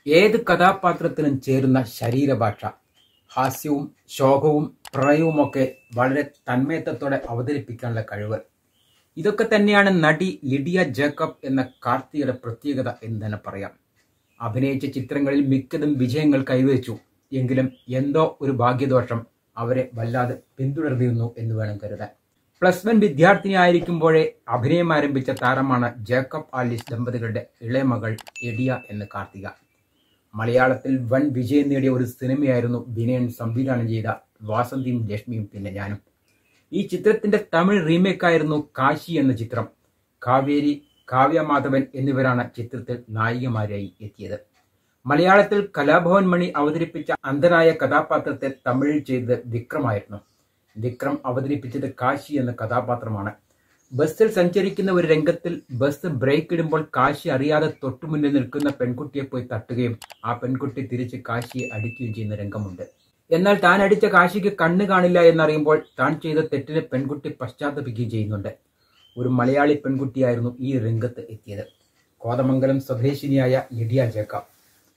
ഏത് കഥാപാത്രത്തിനും ചേരുന്ന ശരീരഭാഷ ഹാസ്യവും ശോകവും പ്രണയവുമൊക്കെ വളരെ തന്മയത്വത്തോടെ അവതരിപ്പിക്കാനുള്ള കഴിവ് ഇതൊക്കെ തന്നെയാണ് നടി ലിഡിയ ജേക്കബ് എന്ന കാർത്തികയുടെ പ്രത്യേകത എന്ന് തന്നെ പറയാം അഭിനയിച്ച ചിത്രങ്ങളിൽ മിക്കതും വിജയങ്ങൾ കൈവരിച്ചു എങ്കിലും എന്തോ ഒരു ഭാഗ്യദോഷം അവരെ വല്ലാതെ പിന്തുടർന്നിരുന്നു എന്ന് വേണം കരുതാൻ പ്ലസ് വൺ വിദ്യാർത്ഥിനിയായിരിക്കുമ്പോഴേ അഭിനയം ആരംഭിച്ച താരമാണ് ജേക്കബ് ആലിസ് ദമ്പതികളുടെ ഇളയ മകൾ എഡിയ എന്ന കാർത്തിക മലയാളത്തിൽ വൻ വിജയം നേടിയ ഒരു സിനിമയായിരുന്നു വിനയൻ സംവിധാനം ചെയ്ത വാസന്തിയും ലക്ഷ്മിയും പിന്നെ ഞാനും ഈ ചിത്രത്തിന്റെ തമിഴ് റീമേക്കായിരുന്നു കാശി എന്ന ചിത്രം കാവേരി കാവ്യ മാധവൻ എന്നിവരാണ് ചിത്രത്തിൽ നായികമാരായി എത്തിയത് മലയാളത്തിൽ കലാഭവൻ മണി അവതരിപ്പിച്ച അന്ധനായ കഥാപാത്രത്തെ തമിഴിൽ ചെയ്തത് വിക്രമായിരുന്നു വിക്രം അവതരിപ്പിച്ചത് കാശി എന്ന കഥാപാത്രമാണ് ബസ്സിൽ സഞ്ചരിക്കുന്ന ഒരു രംഗത്തിൽ ബസ് ബ്രേക്ക് ഇടുമ്പോൾ കാശി അറിയാതെ തൊട്ടുമുന്നിൽ നിൽക്കുന്ന പെൺകുട്ടിയെ പോയി തട്ടുകയും ആ പെൺകുട്ടി തിരിച്ച് കാശിയെ അടിക്കുകയും ചെയ്യുന്ന രംഗമുണ്ട് എന്നാൽ താൻ അടിച്ച കാശിക്ക് കണ്ണ് കാണില്ല എന്നറിയുമ്പോൾ താൻ ചെയ്ത തെറ്റിനെ പെൺകുട്ടി പശ്ചാത്തപിക്കുകയും ചെയ്യുന്നുണ്ട് ഒരു മലയാളി പെൺകുട്ടിയായിരുന്നു ഈ രംഗത്ത് എത്തിയത് കോതമംഗലം സ്വദേശിനിയായ ലിഡിയ ജേക്കബ്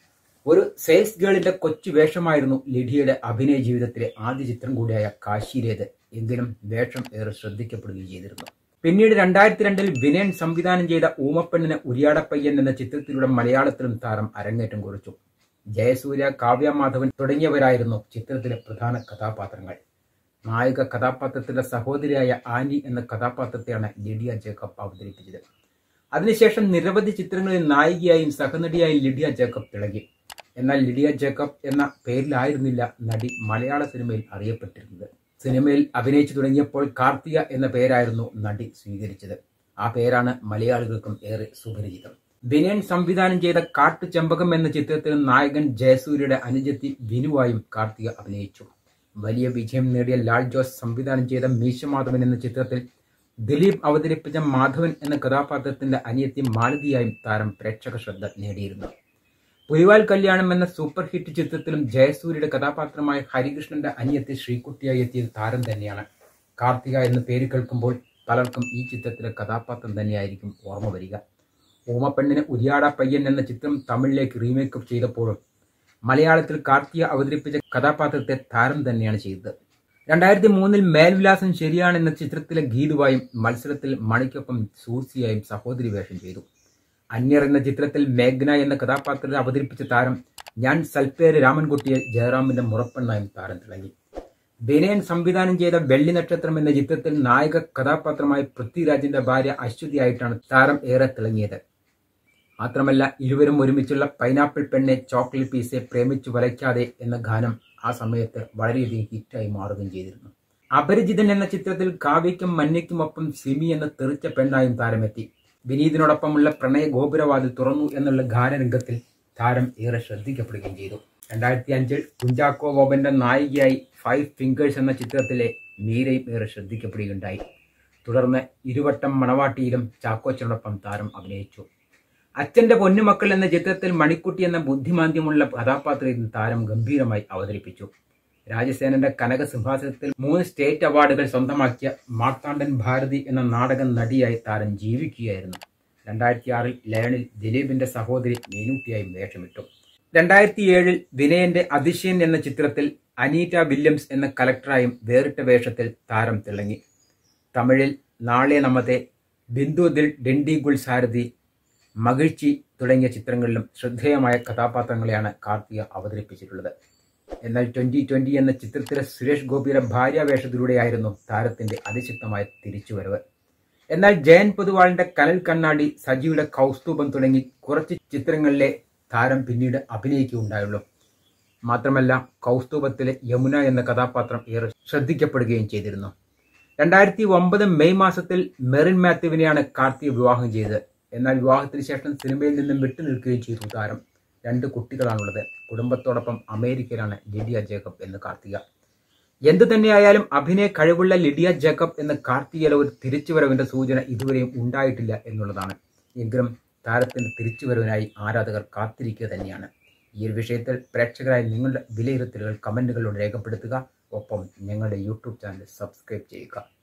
ഒരു സെയിൽസ് ഗേളിന്റെ കൊച്ചു വേഷമായിരുന്നു ലിഡിയയുടെ അഭിനയ ജീവിതത്തിലെ ആദ്യ ചിത്രം കൂടിയായ കാശിയിലേത് എങ്കിലും വേഷം ഏറെ ശ്രദ്ധിക്കപ്പെടുകയും ചെയ്തിരുന്നു പിന്നീട് രണ്ടായിരത്തി രണ്ടിൽ വിനയൻ സംവിധാനം ചെയ്ത ഊമപ്പെണ്ണിന് ഉരിയാടപ്പയ്യൻ എന്ന ചിത്രത്തിലൂടെ മലയാളത്തിലും താരം അരങ്ങേറ്റം കുറിച്ചു ജയസൂര്യ കാവ്യ മാധവൻ തുടങ്ങിയവരായിരുന്നു ചിത്രത്തിലെ പ്രധാന കഥാപാത്രങ്ങൾ നായിക കഥാപാത്രത്തിന്റെ സഹോദരിയായ ആനി എന്ന കഥാപാത്രത്തെയാണ് ലിഡിയ ജേക്കബ് അവതരിപ്പിച്ചത് അതിനുശേഷം നിരവധി ചിത്രങ്ങളിൽ നായികയായും സഹനടിയായും ലിഡിയ ജേക്കബ് തിളങ്ങി എന്നാൽ ലിഡിയ ജേക്കബ് എന്ന പേരിലായിരുന്നില്ല നടി മലയാള സിനിമയിൽ അറിയപ്പെട്ടിരുന്നത് സിനിമയിൽ അഭിനയിച്ചു തുടങ്ങിയപ്പോൾ കാർത്തിക എന്ന പേരായിരുന്നു നടി സ്വീകരിച്ചത് ആ പേരാണ് മലയാളികൾക്കും ഏറെ സുപരിചിതം വിനയൻ സംവിധാനം ചെയ്ത കാട്ടുചെമ്പകം എന്ന ചിത്രത്തിൽ നായകൻ ജയസൂര്യയുടെ അനുജത്തി വിനുവായും കാർത്തിക അഭിനയിച്ചു വലിയ വിജയം നേടിയ ലാൽ ജോസ് സംവിധാനം ചെയ്ത മീശമാധവൻ എന്ന ചിത്രത്തിൽ ദിലീപ് അവതരിപ്പിച്ച മാധവൻ എന്ന കഥാപാത്രത്തിന്റെ അനിയത്തി മാലതിയായും താരം പ്രേക്ഷക ശ്രദ്ധ നേടിയിരുന്നു പുലിവാൽ കല്യാണം എന്ന സൂപ്പർ ഹിറ്റ് ചിത്രത്തിലും ജയസൂര്യയുടെ കഥാപാത്രമായ ഹരികൃഷ്ണന്റെ അനിയത്തി ശ്രീകുട്ടിയായി എത്തിയത് താരം തന്നെയാണ് കാർത്തിക എന്ന പേര് കേൾക്കുമ്പോൾ പലർക്കും ഈ ചിത്രത്തിലെ കഥാപാത്രം തന്നെയായിരിക്കും ഓർമ്മ വരിക ഓമപ്പെണ്ണിന് ഉരിയാട പയ്യൻ എന്ന ചിത്രം തമിഴിലേക്ക് റീമേക്ക് ചെയ്തപ്പോഴും മലയാളത്തിൽ കാർത്തിക അവതരിപ്പിച്ച കഥാപാത്രത്തെ താരം തന്നെയാണ് ചെയ്തത് രണ്ടായിരത്തി മൂന്നിൽ മേൽവിലാസം ശരിയാണ് എന്ന ചിത്രത്തിലെ ഗീതുവായും മത്സരത്തിൽ മണിക്കൊപ്പം സൂർസിയായും സഹോദരി വേഷം ചെയ്തു അന്യർ എന്ന ചിത്രത്തിൽ മേഘ്ന എന്ന കഥാപാത്രത്തെ അവതരിപ്പിച്ച താരം ഞാൻ സൽപ്പേര് രാമൻകുട്ടിയെ ജയറാമിന്റെ മുറപ്പെണ്ണായും താരം തിളങ്ങി വിനയൻ സംവിധാനം ചെയ്ത വെള്ളി നക്ഷത്രം എന്ന ചിത്രത്തിൽ നായക കഥാപാത്രമായ പൃഥ്വിരാജിന്റെ ഭാര്യ അശ്വതിയായിട്ടാണ് താരം ഏറെ തിളങ്ങിയത് മാത്രമല്ല ഇരുവരും ഒരുമിച്ചുള്ള പൈനാപ്പിൾ പെണ്ണെ ചോക്ലേറ്റ് പീസെ പ്രേമിച്ചു വലയ്ക്കാതെ എന്ന ഗാനം ആ സമയത്ത് വളരെയധികം ഹിറ്റായി മാറുകയും ചെയ്തിരുന്നു അപരിചിതൻ എന്ന ചിത്രത്തിൽ കാവ്യയ്ക്കും മഞ്ഞയ്ക്കുമൊപ്പം സിമി എന്ന തെറിച്ച പെണ്ണായും താരമെത്തി വിനീതിനോടൊപ്പമുള്ള പ്രണയ ഗോപുരവാതിൽ തുറന്നു എന്നുള്ള ഗാനരംഗത്തിൽ താരം ഏറെ ശ്രദ്ധിക്കപ്പെടുകയും ചെയ്തു രണ്ടായിരത്തി അഞ്ചിൽ കുഞ്ചാക്കോ ബോബന്റെ നായികയായി ഫൈവ് ഫിംഗേഴ്സ് എന്ന ചിത്രത്തിലെ മീരയും ഏറെ ശ്രദ്ധിക്കപ്പെടുകയുണ്ടായി തുടർന്ന് ഇരുവട്ടം മണവാട്ടിയിലും ചാക്കോച്ചനോടൊപ്പം താരം അഭിനയിച്ചു അച്ഛന്റെ പൊന്നുമക്കൾ എന്ന ചിത്രത്തിൽ മണിക്കുട്ടി എന്ന ബുദ്ധിമാന്ദ്യമുള്ള കഥാപാത്രത്തിൽ താരം ഗംഭീരമായി അവതരിപ്പിച്ചു രാജസേനന്റെ കനക സിംഹാസനത്തിൽ മൂന്ന് സ്റ്റേറ്റ് അവാർഡുകൾ സ്വന്തമാക്കിയ മാർത്താണ്ഡൻ ഭാരതി എന്ന നാടക നടിയായി താരം ജീവിക്കുകയായിരുന്നു രണ്ടായിരത്തി ആറിൽ ലയണിൽ ദിലീപിന്റെ സഹോദരി മീനൂട്ടിയായും വേഷമിട്ടു രണ്ടായിരത്തി ഏഴിൽ വിനയന്റെ അതിശയൻ എന്ന ചിത്രത്തിൽ അനീറ്റ വില്യംസ് എന്ന കലക്ടറായും വേറിട്ട വേഷത്തിൽ താരം തിളങ്ങി തമിഴിൽ നാളെ നമ്മതെ ബിന്ദു ദിൽ ഡെൻഡിഗുൾ സാരഥി മകിഴ്ചി തുടങ്ങിയ ചിത്രങ്ങളിലും ശ്രദ്ധേയമായ കഥാപാത്രങ്ങളെയാണ് കാർത്തിക അവതരിപ്പിച്ചിട്ടുള്ളത് എന്നാൽ ട്വന്റി ട്വന്റി എന്ന ചിത്രത്തിലെ സുരേഷ് ഗോപിയുടെ ഭാര്യാവേഷത്തിലൂടെയായിരുന്നു താരത്തിന്റെ അതിശക്തമായ തിരിച്ചുവരവ് എന്നാൽ ജയൻ പൊതുവാളിന്റെ കനൽ കണ്ണാടി സജിയുടെ കൗസ്തുഭം തുടങ്ങി കുറച്ച് ചിത്രങ്ങളിലെ താരം പിന്നീട് അഭിനയിക്കുകയുണ്ടായുള്ളൂ മാത്രമല്ല കൗസ്തുഭത്തിലെ യമുന എന്ന കഥാപാത്രം ഏറെ ശ്രദ്ധിക്കപ്പെടുകയും ചെയ്തിരുന്നു രണ്ടായിരത്തി ഒമ്പത് മെയ് മാസത്തിൽ മെറിൻ മാത്യുവിനെയാണ് കാർത്തിക വിവാഹം ചെയ്തത് എന്നാൽ വിവാഹത്തിന് ശേഷം സിനിമയിൽ നിന്നും വിട്ടുനിൽക്കുകയും ചെയ്തു താരം രണ്ട് കുട്ടികളാണുള്ളത് കുടുംബത്തോടൊപ്പം അമേരിക്കയിലാണ് ലിഡിയ ജേക്കബ് എന്ന് കാർത്തിക എന്തു തന്നെയായാലും അഭിനയ കഴിവുള്ള ലിഡിയ ജേക്കബ് എന്ന കാർത്തികയിലെ ഒരു തിരിച്ചുവരവിന്റെ സൂചന ഇതുവരെയും ഉണ്ടായിട്ടില്ല എന്നുള്ളതാണ് എങ്കിലും താരത്തിന്റെ തിരിച്ചുവരവിനായി ആരാധകർ കാത്തിരിക്കുക തന്നെയാണ് ഈ ഒരു വിഷയത്തിൽ പ്രേക്ഷകരായ നിങ്ങളുടെ വിലയിരുത്തലുകൾ കമന്റുകളിലൂടെ രേഖപ്പെടുത്തുക ഒപ്പം ഞങ്ങളുടെ യൂട്യൂബ് ചാനൽ സബ്സ്ക്രൈബ് ചെയ്യുക